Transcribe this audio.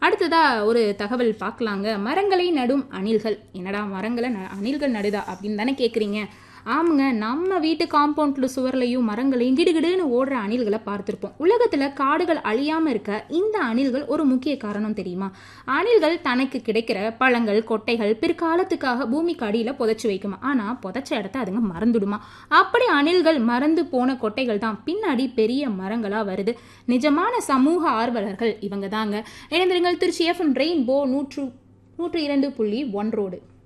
அடுத்ததா ஒரு தகவல் பார்க்கலாங்க மரங்களை நடும் அணில்கள் என்னடா மரங்களை ந- அணில்கள் நடுதா அப்படின்னு தானே கேட்குறீங்க ஆமாங்க நம்ம வீட்டு காம்பவுண்ட்ல சுவர்லையும் மரங்களையும் கிடுகிடுன்னு ஓடுற அணில்களை பார்த்துருப்போம் உலகத்துல காடுகள் அழியாம இருக்க இந்த அணில்கள் ஒரு முக்கிய காரணம் தெரியுமா அணில்கள் தனக்கு கிடைக்கிற பழங்கள் கொட்டைகள் பிற்காலத்துக்காக பூமிக்கு அடியில புதைச்சு வைக்குமா ஆனா புதைச்ச இடத்த அதுங்க மறந்துடுமா அப்படி அணில்கள் மறந்து போன கொட்டைகள் தான் பின்னாடி பெரிய மரங்களா வருது நிஜமான சமூக ஆர்வலர்கள் இவங்க தாங்க இணைந்திருங்கள் திருச்சி எஃப்எம் ரெயின்போ நூற்று நூற்று இரண்டு புள்ளி ஒன்றோடு